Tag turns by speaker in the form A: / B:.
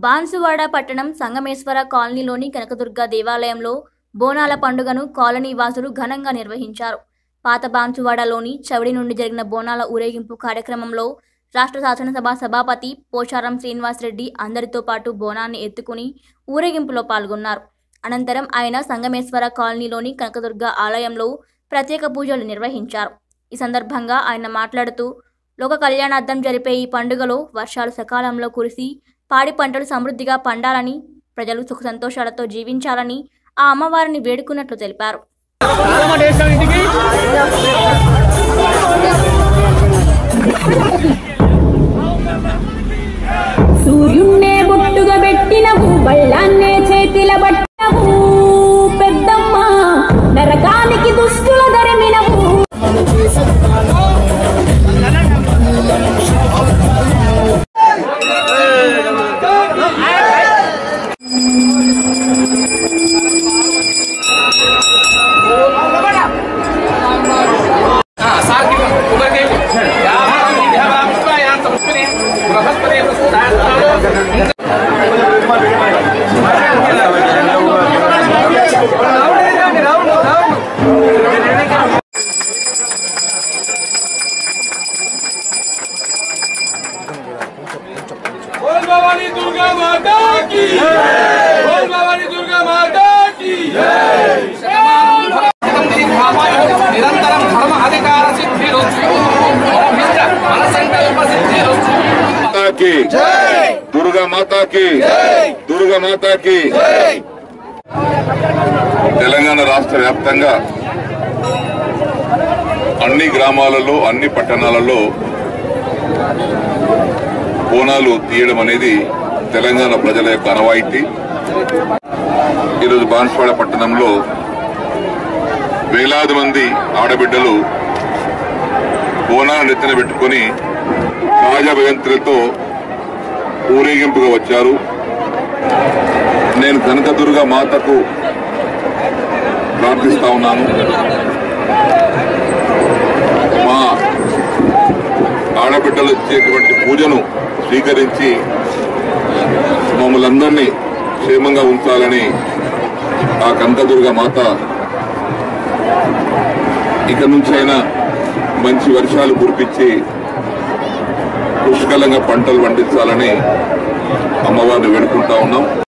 A: బాన్సువాడ పట్టణం సంగమేశ్వర కాలనీలోని కనకదుర్గ దేవాలయంలో బోనాల పండుగను కాలనీ వాసులు ఘనంగా నిర్వహించారు పాత బాన్సువాడలోని చవిడి నుండి జరిగిన బోనాల ఊరేగింపు కార్యక్రమంలో రాష్ట్ర శాసనసభ సభాపతి పోచారం శ్రీనివాసరెడ్డి అందరితో పాటు బోనాన్ని ఎత్తుకుని ఊరేగింపులో పాల్గొన్నారు అనంతరం ఆయన సంగమేశ్వర కాలనీలోని కనకదుర్గ ఆలయంలో ప్రత్యేక పూజలు నిర్వహించారు ఈ సందర్భంగా ఆయన మాట్లాడుతూ లోక కళ్యాణార్థం జరిపే ఈ పండుగలో వర్షాలు సకాలంలో కురిసి పాడి పంటలు సమృద్ధిగా పండాలని ప్రజలు సుఖ సంతోషాలతో జీవించాలని ఆ అమ్మవారిని వేడుకున్నట్లు తెలిపారు
B: సూర్యున్నే బొట్టుగా పెట్టినవు బళ్ళాన్నే చేతిల పట్టినవు పెద్దమ్మ నరకానికి దుష్టుల ధరమినవు
C: बोल भवानी दुर्गा माता की बोल भवानी दुर्गा माता की
D: నిరంతరం ధర్మ అధికార సిద్ధిరొచ్చు మన సంకల్ప సిద్ధిరొచ్చు
E: माता की दुर्गा माता की दुर्गा माता की తెలంగాణ రాష్ట్ర వ్యాప్తంగా అన్ని గ్రామాలలో అన్ని పట్టణాలలో బోనాలు తీయడం అనేది తెలంగాణ ప్రజల యొక్క అనవాయితీ ఈరోజు బాన్స్వాడ పట్టణంలో వేలాది మంది ఆడబిడ్డలు బోనాలు నెత్తిన పెట్టుకుని రాజా భయంత్రులతో ఊరేగింపుగా వచ్చారు నేను కనకదుర్గ మాతకు ప్రార్థిస్తా ఉన్నాను మా ఆడబిడ్డలు ఇచ్చేటువంటి పూజను స్వీకరించి మమ్మల్ని అందరినీ క్షేమంగా ఉంచాలని ఆ కనకదుర్గ మాత ఇక నుంచైనా మంచి వర్షాలు కురిపించి పుష్కలంగా పంటలు పండించాలని అమ్మవారిని వేడుకుంటా ఉన్నాం